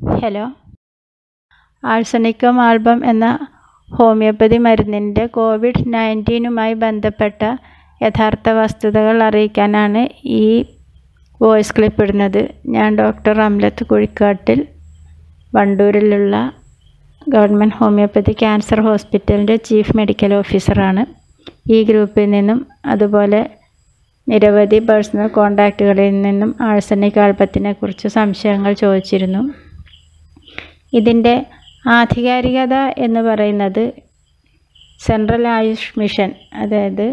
hello arsenicum album എന്ന homeopathy മരുന്നിൻ്റെ covid നയൻറ്റീനുമായി ബന്ധപ്പെട്ട യഥാർത്ഥ വസ്തുതകൾ അറിയിക്കാനാണ് ഈ വോയിസ് ക്ലിപ്പ് ഇടുന്നത് ഞാൻ ഡോക്ടർ അംലത്ത് കുഴിക്കാട്ടിൽ വണ്ടൂരിലുള്ള ഗവൺമെൻറ് ഹോമിയോപ്പതി ക്യാൻസർ ഹോസ്പിറ്റലിൻ്റെ ചീഫ് മെഡിക്കൽ ഓഫീസറാണ് ഈ ഗ്രൂപ്പിൽ നിന്നും അതുപോലെ നിരവധി പേഴ്സണൽ കോണ്ടാക്റ്റുകളിൽ നിന്നും ആഴ്സനിക് ആൽബത്തിനെ കുറിച്ച് സംശയങ്ങൾ ചോദിച്ചിരുന്നു ഇതിൻ്റെ ആധികാരികത എന്ന് പറയുന്നത് സെൻട്രൽ ആയുഷ് മിഷൻ അതായത്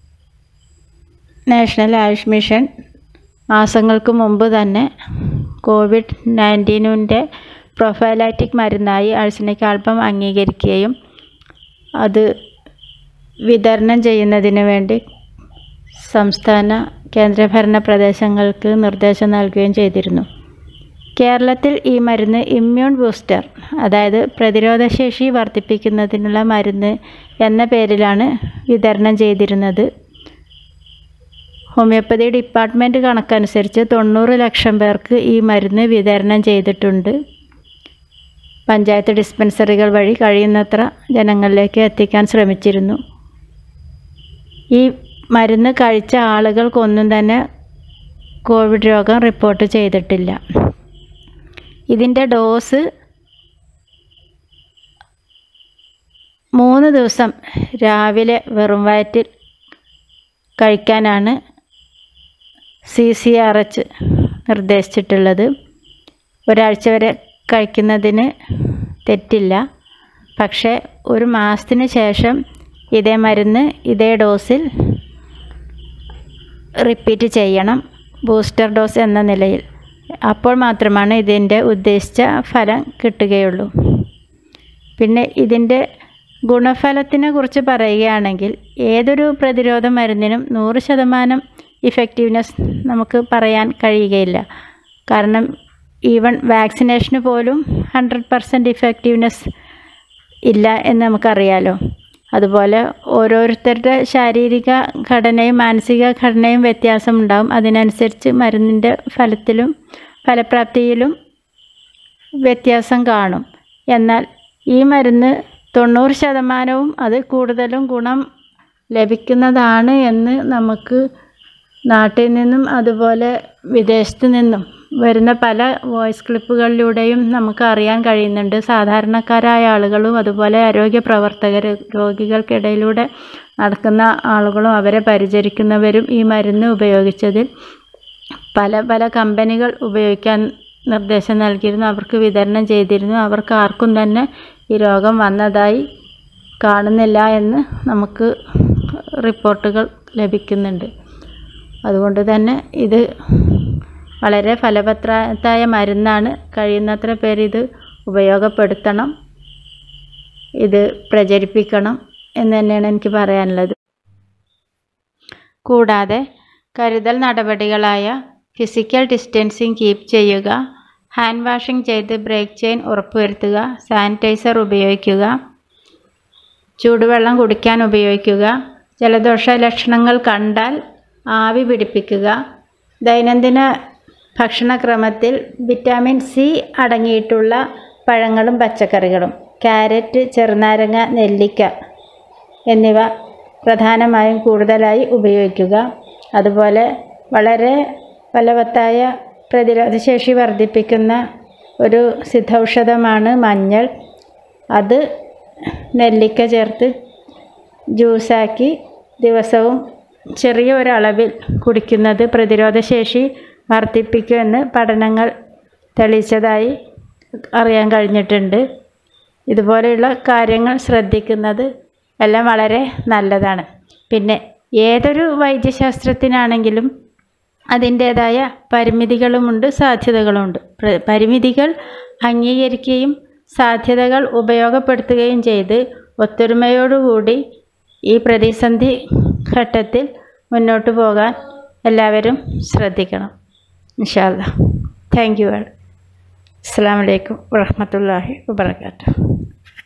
നാഷണൽ ആയുഷ് മിഷൻ മാസങ്ങൾക്ക് മുമ്പ് തന്നെ കോവിഡ് നയൻറ്റീനിൻ്റെ പ്രൊഫൈലാറ്റിക് മരുന്നായി ആഴ്സനിക് ആൽബം അംഗീകരിക്കുകയും അത് വിതരണം ചെയ്യുന്നതിന് വേണ്ടി സംസ്ഥാന കേന്ദ്രഭരണ പ്രദേശങ്ങൾക്ക് നിർദ്ദേശം നൽകുകയും ചെയ്തിരുന്നു കേരളത്തിൽ ഈ മരുന്ന് ഇമ്മ്യൂൺ ബൂസ്റ്റർ അതായത് പ്രതിരോധശേഷി വർദ്ധിപ്പിക്കുന്നതിനുള്ള മരുന്ന് എന്ന പേരിലാണ് വിതരണം ചെയ്തിരുന്നത് ഹോമിയോപ്പതി ഡിപ്പാർട്ട്മെൻറ്റ് കണക്കനുസരിച്ച് തൊണ്ണൂറ് ലക്ഷം പേർക്ക് ഈ മരുന്ന് വിതരണം ചെയ്തിട്ടുണ്ട് പഞ്ചായത്ത് ഡിസ്പെൻസറികൾ വഴി കഴിയുന്നത്ര ജനങ്ങളിലേക്ക് എത്തിക്കാൻ ശ്രമിച്ചിരുന്നു ഈ മരുന്ന് കഴിച്ച ആളുകൾക്കൊന്നും തന്നെ കോവിഡ് രോഗം റിപ്പോർട്ട് ചെയ്തിട്ടില്ല ഇതിൻ്റെ ഡോസ് മൂന്ന് ദിവസം രാവിലെ വെറും വയറ്റിൽ കഴിക്കാനാണ് സി സി ആർ എച്ച് നിർദ്ദേശിച്ചിട്ടുള്ളത് ഒരാഴ്ച വരെ കഴിക്കുന്നതിന് തെറ്റില്ല പക്ഷേ ഒരു മാസത്തിന് ശേഷം ഇതേ മരുന്ന് ഇതേ ഡോസിൽ റിപ്പീറ്റ് ചെയ്യണം ബൂസ്റ്റർ ഡോസ് എന്ന നിലയിൽ അപ്പോൾ മാത്രമാണ് ഇതിൻ്റെ ഉദ്ദേശിച്ച ഫലം കിട്ടുകയുള്ളൂ പിന്നെ ഇതിൻ്റെ ഗുണഫലത്തിനെ കുറിച്ച് പറയുകയാണെങ്കിൽ ഏതൊരു പ്രതിരോധ മരുന്നിനും നൂറ് ശതമാനം ഇഫക്റ്റീവ്നെസ് നമുക്ക് പറയാൻ കഴിയുകയില്ല കാരണം ഈവൺ വാക്സിനേഷന് പോലും ഹൺഡ്രഡ് പെർസെൻറ്റ് ഇഫക്റ്റീവ്നെസ് ഇല്ല എന്ന് നമുക്കറിയാലോ അതുപോലെ ഓരോരുത്തരുടെ ശാരീരിക ഘടനയും മാനസിക ഘടനയും വ്യത്യാസമുണ്ടാകും അതിനനുസരിച്ച് മരുന്നിൻ്റെ ഫലത്തിലും ഫലപ്രാപ്തിയിലും വ്യത്യാസം കാണും എന്നാൽ ഈ മരുന്ന് തൊണ്ണൂറ് ശതമാനവും അത് കൂടുതലും ഗുണം ലഭിക്കുന്നതാണ് എന്ന് നമുക്ക് നാട്ടിൽ നിന്നും അതുപോലെ വിദേശത്ത് നിന്നും വരുന്ന പല വോയിസ് ക്ലിപ്പുകളിലൂടെയും നമുക്ക് അറിയാൻ കഴിയുന്നുണ്ട് സാധാരണക്കാരായ ആളുകളും അതുപോലെ ആരോഗ്യ പ്രവർത്തകർ രോഗികൾക്കിടയിലൂടെ നടക്കുന്ന ആളുകളും അവരെ പരിചരിക്കുന്നവരും ഈ മരുന്ന് ഉപയോഗിച്ചതിൽ പല പല കമ്പനികൾ ഉപയോഗിക്കാൻ നിർദ്ദേശം നൽകിയിരുന്നു അവർക്ക് വിതരണം ചെയ്തിരുന്നു അവർക്ക് ആർക്കും തന്നെ ഈ രോഗം വന്നതായി കാണുന്നില്ല എന്ന് നമുക്ക് റിപ്പോർട്ടുകൾ ലഭിക്കുന്നുണ്ട് അതുകൊണ്ട് തന്നെ ഇത് വളരെ ഫലവത്തായ മരുന്നാണ് കഴിയുന്നത്ര പേര് ഇത് ഉപയോഗപ്പെടുത്തണം ഇത് പ്രചരിപ്പിക്കണം എന്ന് തന്നെയാണ് എനിക്ക് പറയാനുള്ളത് കൂടാതെ കരുതൽ നടപടികളായ ഫിസിക്കൽ ഡിസ്റ്റൻസിങ് കീപ്പ് ചെയ്യുക ഹാൻഡ് വാഷിംഗ് ചെയ്ത് ബ്രേക്ക് ചെയിൻ ഉറപ്പുവരുത്തുക സാനിറ്റൈസർ ഉപയോഗിക്കുക ചൂടുവെള്ളം കുടിക്കാൻ ഉപയോഗിക്കുക ജലദോഷ ലക്ഷണങ്ങൾ കണ്ടാൽ ആവി പിടിപ്പിക്കുക ദൈനംദിന ഭക്ഷണക്രമത്തിൽ വിറ്റാമിൻ സി അടങ്ങിയിട്ടുള്ള പഴങ്ങളും പച്ചക്കറികളും ക്യാരറ്റ് ചെറുനാരങ്ങ നെല്ലിക്ക എന്നിവ പ്രധാനമായും കൂടുതലായി ഉപയോഗിക്കുക അതുപോലെ വളരെ ഫലവത്തായ പ്രതിരോധശേഷി വർദ്ധിപ്പിക്കുന്ന ഒരു സിദ്ധൌഷധമാണ് മഞ്ഞൾ അത് നെല്ലിക്ക ചേർത്ത് ജ്യൂസാക്കി ദിവസവും ചെറിയ ഒരളവിൽ കുടിക്കുന്നത് പ്രതിരോധശേഷി വർദ്ധിപ്പിക്കുമെന്ന് പഠനങ്ങൾ തെളിയിച്ചതായി അറിയാൻ കഴിഞ്ഞിട്ടുണ്ട് ഇതുപോലെയുള്ള കാര്യങ്ങൾ ശ്രദ്ധിക്കുന്നത് എല്ലാം വളരെ നല്ലതാണ് പിന്നെ ഏതൊരു വൈദ്യശാസ്ത്രത്തിനാണെങ്കിലും അതിൻ്റേതായ പരിമിതികളുമുണ്ട് സാധ്യതകളുമുണ്ട് പരിമിതികൾ അംഗീകരിക്കുകയും സാധ്യതകൾ ഉപയോഗപ്പെടുത്തുകയും ചെയ്ത് ഒത്തൊരുമയോടുകൂടി ഈ പ്രതിസന്ധി ഘട്ടത്തിൽ മുന്നോട്ട് പോകാൻ എല്ലാവരും ശ്രദ്ധിക്കണം ഇൻഷാല്ല താങ്ക് യു അസ്സാം വലൈക്കും വറഹമത്തല്ലാഹി വാബർക്കാത്തു